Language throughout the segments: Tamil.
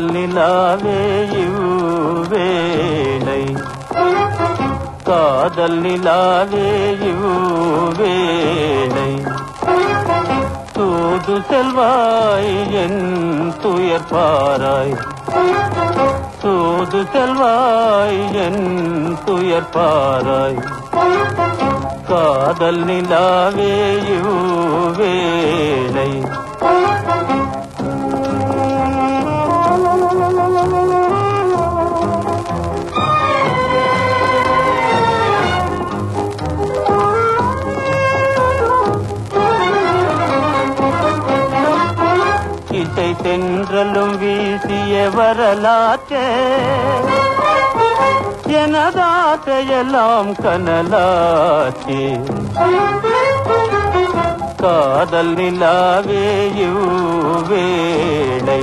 காதல் நிலாவே இவ்வேளை காதல் நிலாவே இவ்வேளை தூது செல்வாய் என் துயர் பாராய் தூது செல்வாய் என் துயர் பாராய் காதல் நிலாவே இவ்வேளை இசை தென்றலும் வீசிய வரலாற்றே எனதாசையெல்லாம் கனலாச்சே காதல் நிலாவே வேளை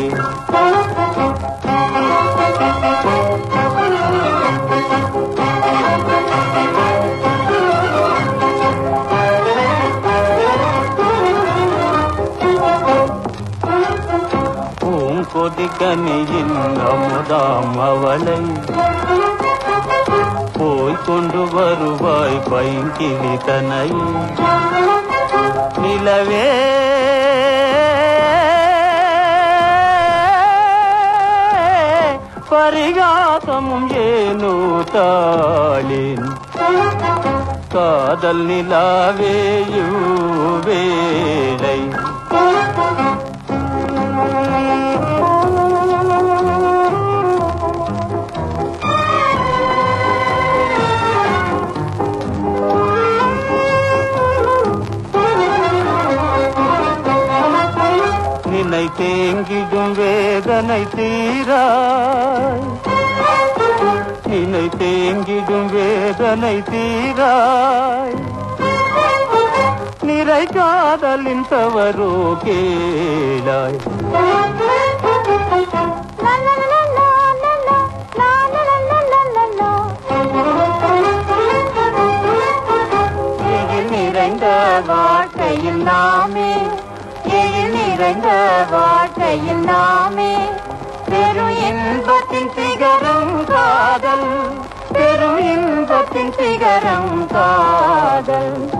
பூங்கொதிக்கனியின் அமுதாம் அவளை போய் கொண்டு வருவாய் பைங்கிலி தனை நிலவே பரிகாசமும் ஏனோ தாளின் காதல் நிலாவே வேளை நினை தேங்கிடும் வேதனை தீராய் நினை தேங்கிடும் வேதனை தீராய் நிறை காதலின் தவறோ கேளாய் எழில் நிறைந்த வாழ்க்கையில் நாமே எழில் நிறைந்த வாழ்க்கையில் நாமே பெரும் இன்பத்தின் சிகரம் காதல் பெரும் இன்பத்தின் சிகரம் காதல்